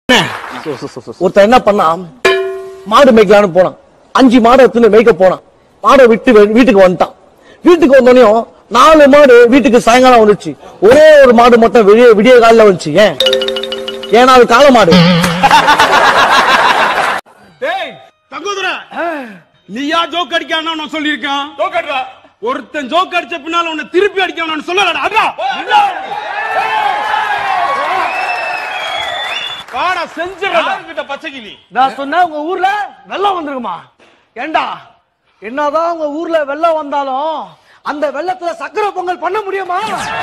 ஒருத்தன் என்ன பண்ணா மாடு மேய்க்கலான்னு போனான் அஞ்சு மாடை எடுத்துன்னு மேய்க்க போனான் மாடை விட்டு வெ- வீட்டுக்கு வந்துட்டான் வீட்டுக்கு வந்தோடனே நாலு மாடு வீட்டுக்கு சாயங்காலம் வந்துச்சு ஒரே ஒரு மாடு மட்டும் விடிய விடிய காலைல வந்துச்சு ஏன் ஏன்னா அது காளை மாடு டேய் தங்கோதர நீயா ஜோக் அடிக்கானா நான் சொல்லியிருக்கேன் ஜோக் அடிடா ஒருத்தன் ஜோக் அடிச்ச பின்னால உன்னை திருப்பி அடிக்க நான் சொல்லலடா அடா வாடா செஞ்சிரடா கிட்ட பச்சைக்கிளி நான் சொன்னேன் உங்க ஊர்ல வெள்ளம் வந்திருக்குமா ஏண்டா என்னதான் உங்க ஊர்ல வெள்ளம் வந்தாலும் அந்த வெள்ளத்துல சக்கரை பொங்கல் பண்ண முடியுமா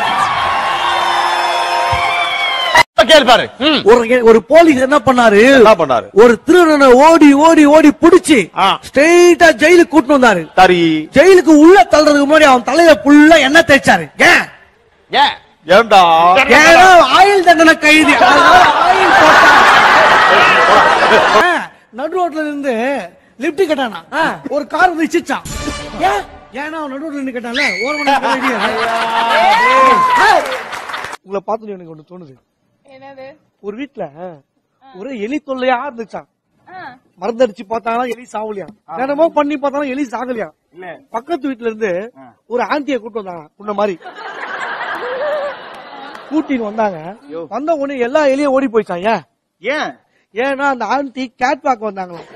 கேள்வி பாரு ஒரு ஒரு போலீஸ் என்ன பண்ணாரு என்ன பண்ணாரு ஒரு திருடனை ஓடி ஓடி ஓடி புடிச்சு ஆ. ஸ்ட்ரெயிட்டா ஜெயிலுக்கு கூட்டிட்டு வந்தாரு சரி ஜெயிலுக்கு உள்ள தள்ளுறதுக்கு முன்னாடி அவன் தலையில ஃபுல்லா எண்ணெய் தேய்ச்சாரு ஏன் ஏன் ஏன்டா ஏன்னா ஆயுள் தண்டனை கைதி அதனால ஆயுள் போட்டாரு. ஆ, நடு ரோட்ல இருந்து லிப்ட் கட்டானா ஆ, ஒரு கார் வந்து இச்சிச்சான் ஏன் ஏன்னா அவன் நடு ரோட்ல நின்னு கட்டான்ல ஒரு மணி நேரம் இடியாது. ஏய், உங்களை பார்த்து எனக்கு ஒண்ணு தோணுது என்னது ஒரு வீட்ல ஒரே எலி தொல்லையா இருந்துச்சான் ஆ, மருந்தடிச்சு பார்த்தாலும் எலி சாவலியா என்னமோ பண்ணி பார்த்தாலும் எலி சாகலையா பக்கத்து வீட்ல இருந்து ஒரு ஆண்டிய கூட்டு வந்தாங்க உன்ன மாதிரி கூட்டின்னு வந்தாங்க வந்த உடனே எல்லா எலியும் ஓடி போயிச்சான் ஏன் ஏன் ஏன்னா அந்த ஆண்டி கேட் வாக் வந்தாங்களாம்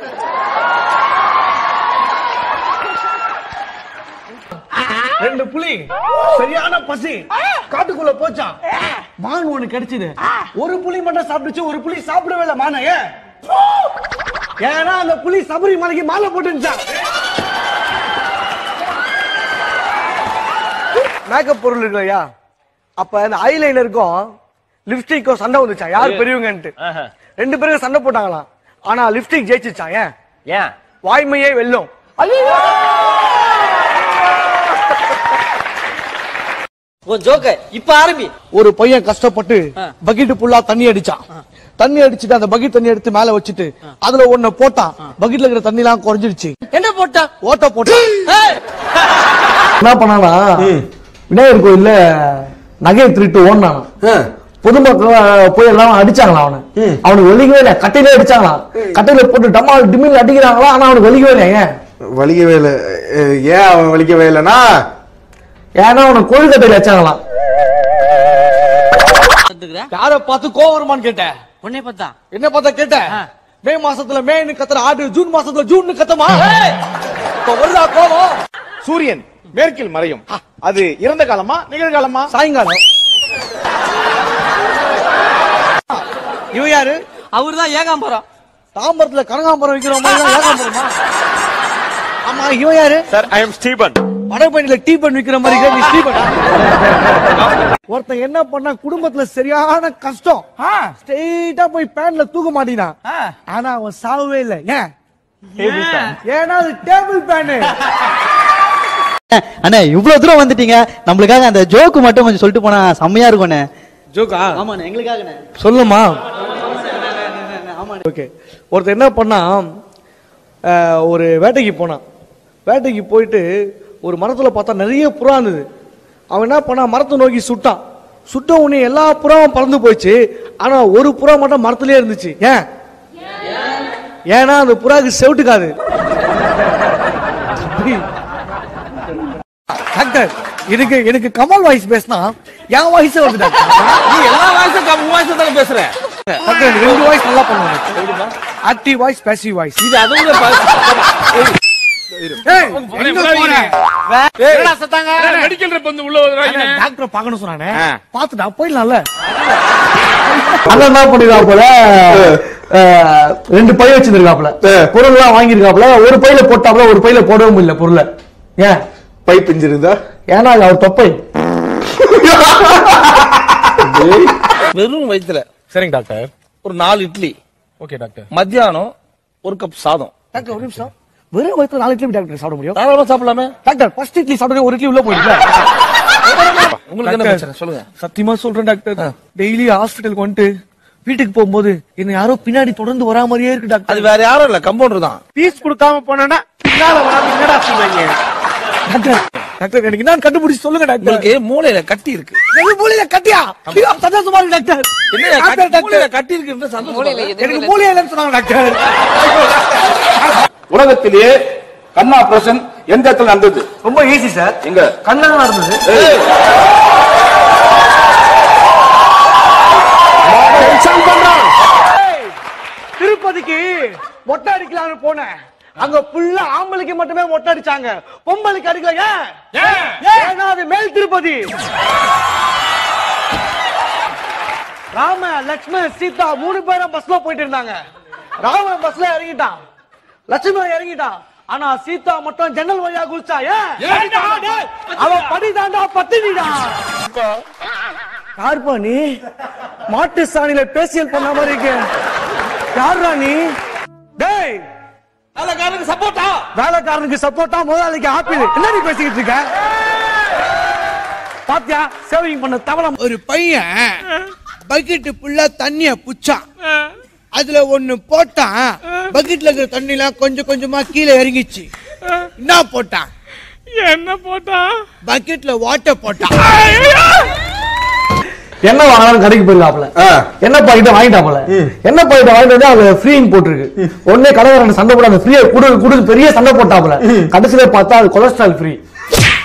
ரெண்டு புலி சரியான பசி காட்டுக்குள்ள போச்சான் மான் ஒண்ணு கிடைச்சது ஒரு புலி மட்டும் சாப்பிட்டுச்சு ஒரு புலி சாப்பிடவே இல்லை மான ஏன் ஏன்னா அந்த புலி சபரி மலைக்கு மாலை போட்டுச்சான் மேக்கப் பொருள் இருக்கு இல்லையா அப்ப இந்த ஐலைனருக்கும் லிப்ஸ்டிக்கும் சண்டை வந்துச்சா யார் பெரியவங்கன்ட்டு ரெண்டு பேரும் சண்டை போட்டாங்களாம் ஆனா லிப்ஸ்டிக் ஜெயிச்சுச்சான் ஏன் ஏன் வாய்மையே வெல்லும் உன் ஜோக்க இப்ப ஆரம்பி ஒரு பையன் கஷ்டப்பட்டு பக்கெட் ஃபுல்லா தண்ணி அடிச்சான் தண்ணி அடிச்சுட்டு அந்த பக்கெட் தண்ணி எடுத்து மேல வச்சுட்டு அதுல ஒண்ணு போட்டான் பக்கெட்ல இருக்கிற தண்ணி எல்லாம் குறைஞ்சிருச்சு என்ன போட்டா ஓட்ட போட்டான் என்ன பண்ணானா விநாயகர் கோயில்ல நகையை திருட்டு ஓடினான் பொதுமக்கள் அஹ், போய் எல்லாம் அடிச்சாங்களாம் அவனை அவனுக்கு ஒலிக்கவே இல்லை கட்டையிலே அடிச்சாங்களாம் கட்டையில போட்டு டம்மா டிமில் அடிக்கிறாங்களா ஆனா அவனுக்கு ஒலிக்கவே இல்லை ஏன் வலிக்கவே இல்லை அஹ் ஏன் அவன் வலிக்கவே இல்லைன்னா ஏன்னா அவனுக்கு கொழுக்கட்டையில வச்சாங்களாம் வந்துக்கிறா யார பார்த்து கோவம் வருமான்னு கேட்டேன் உன்னை பார்த்தா என்ன பார்த்தா கேட்டேன் மே மாசத்துல மேன்னு கத்துற ஆடு ஜூன் மாசத்துல ஜூன் கத்தமா இப்ப வருதா கோவம் சூரியன் மேற்கில் மறையும் அது இறந்த காலமா நிகழ்காலமா சாயங்காலம் இவன் யாரு அவர்தான் ஏகாம்பரம் தாம்பரத்துல கனகாம்பரம் வைக்கிற மாதிரி தான் ஏகாம்பரமா ஆமா இவன் யாரு சார் ஐ எம் ஸ்டீபன் வடபழனியில டீ பண்ணி விக்கிற மாதிரி இருக்க, நீ டீ பண்ண ஒருத்தன் என்ன பண்ணா குடும்பத்துல சரியான கஷ்டம் ஸ்ட்ரெயிட்டா போய் பேன்ல தூக்க மாட்டினான் ஆனா அவன் சாவவே இல்லை ஏன் ஏன்னா அது டேபிள் பேனு அண்ணே இவ்வளவு தூரம் வந்துட்டீங்க நம்மளுக்காக அந்த ஜோக்கு மட்டும் கொஞ்சம் சொல்லிட்டு போனா செம்மையா இருக்கும்ண்ணே ஜோக்கா ஆமாண்ணே எங்களுக்காகண்ணே சொல்லுமா ஓகே ஒருத்தர் என்ன பண்ணான் அஹ், ஒரு வேட்டைக்கு போனான் வேட்டைக்கு போயிட்டு ஒரு மரத்துல பார்த்தா நிறைய புறா இருந்தது அவன் என்ன பண்ணான் மரத்தை நோக்கி சுட்டான் சுட்ட உடனே எல்லா புறாவும் பறந்து போயிடுச்சு ஆனா ஒரு புறா மட்டும் மரத்திலே இருந்துச்சு ஏன் ஏன்னா அந்த புறாக்கு செவிட்டுக்காது டாக்டர் எனக்கு எனக்கு கமல் வாய்ஸ் பேசினா என் வாய்ஸ் வருது டாக்டர் நீ எல்லா வாய்ஸும் உன் வாய்ஸ் தானே பேசுற டாக்டர் எனக்கு ரெண்டு வாய்ஸ் நல்லா பண்ணுவாங்க ஆக்டிவ் வாய்ஸ் பேசிவ் வாய்ஸ் இது அதை விட பா- எங்க போற என்னடா சத்தாங்க மெடிக்கல் ரெப் வந்து உள்ள வர்றாங்க டாக்டர் பார்க்கணும் சொன்னானே ஆ. பார்த்துட்டா போயிடலாம்ல அண்ணன் என்ன பண்ணிருக்காப்புல அஹ், ரெண்டு பை வச்சிருக்காப்புல பொருள் எல்லாம் வாங்கியிருக்காப்புல ஒரு பையில போட்டாப்புல ஒரு பையில போடவே முடியல பொருளை ஏன் பை பிஞ்சிருந்தா ஏன்னா அது அவர் தொப்பை வெறும் வயித்துல சரிங்க டாக்டர் ஒரு நாலு இட்லி ஓகே டாக்டர் மத்தியானம் ஒரு கப் சாதம் டாக்டர் ஒரு நிமிஷம் வெறும் வயிற்று நாலு இட்லி டாக்டர் சாப்பிட முடியும் தாராளமா சாப்பிடலாமே டாக்டர் ஃபர்ஸ்ட் இட்லி சாப்பிட்டு ஒரு இட்லி உள்ள போயிடுச்சு உங்களுக்கு என்ன பிரச்சனை சொல்லுங்க சத்தியமா சொல்றேன் டாக்டர் டெய்லி ஹாஸ்பிட்டலுக்கு வந்துட்டு வீட்டுக்கு போகும்போது என்ன யாரோ பின்னாடி தொடர்ந்து வரா மாதிரியே இருக்கு டாக்டர் அது வேற யாரும் இல்ல கம்பவுண்டர் தான் பீஸ் கொடுக்காம போனா பின்னால வராம என்னடா செய்வாங்க டாக்டர் டாக்டர் எனக்கு என்ன கண்டுபிடிச்சு சொல்லுங்க டாக்டர் உங்களுக்கு மூளையில கட்டி இருக்கு எனக்கு மூளையில கட்டியா ஐயோ, சந்தோஷமா இருக்கு டாக்டர் என்ன டாக்டர், டாக்டர். மூளையில கட்டி இருக்கு சந்தோஷம் எனக்கு மூளையில இல்லைன்னு சொன்னாங்க டாக்டர் உலகத்திலேயே கண் ஆபரேஷன் எந்த இடத்துல நடந்தது ரொம்ப ஈஸி சார் எங்க கண்ணில் தான் நடந்தது திருப்பதிக்கு மொட்டை அடிக்கலாம்னு போனேன் அங்க ஃபுல்லா ஆம்பளைக்கு மட்டுமே மொட்டை அடிச்சாங்க பொம்பளைக்கு அடிக்கல ஏன் ஏன்னா அது மேல் திருப்பதி ராம லட்சுமண் சீதா மூணு பேரும் பஸ்ல போயிட்டு இருந்தாங்க ராமன் பஸ்ல இறங்கிட்டான் லட்சுமணன் இறங்கிட்டான் ஆனா சீதா மட்டும் ஜன்னல் வழியா குளிச்சா ஏன் அவன் படி தாண்டா பத்தினிடா யாருப்பா நீ மாட்டு சாணியில பேசியல் பண்ண மாதிரி இருக்கு யாருடா நீ டேய் வேலைக்காரனுக்கு சப்போர்ட்டா வேலைக்காரனுக்கு சப்போர்ட்டா முதலாளிக்கு ஆப்பிள் என்ன நீ பேசிக்கிட்டு இருக்க பாத்தியா சேவிங் பண்ண தவளம் ஒரு பையன் பக்கெட் ஃபுல்லா தண்ணிய புச்சான் அதுல ஒண்ணு போட்டான் பக்கெட்ல இருக்கிற தண்ணிலாம் கொஞ்சம் கொஞ்சமா கீழே இறங்கிச்சு என்ன போட்டான் என்ன போட்டா பக்கெட்ல வாட்டர் போட்டான் என்ன வாங்கலாம் கடைக்கு போயிருக்காப்ல என்ன பாக்கெட்ட வாங்கிட்டாப்ல என்ன பாக்கெட்ட வாங்கிட்டு வந்து அதுல ஃப்ரீன்னு போட்டிருக்கு உடனே கடைக்காரன் சண்டை போட அந்த ஃப்ரீயை குடு குடு பெரிய சண்டை போட்டாப்ல கடைசியில பார்த்தா அது கொலஸ்ட்ரால் ஃப்ரீ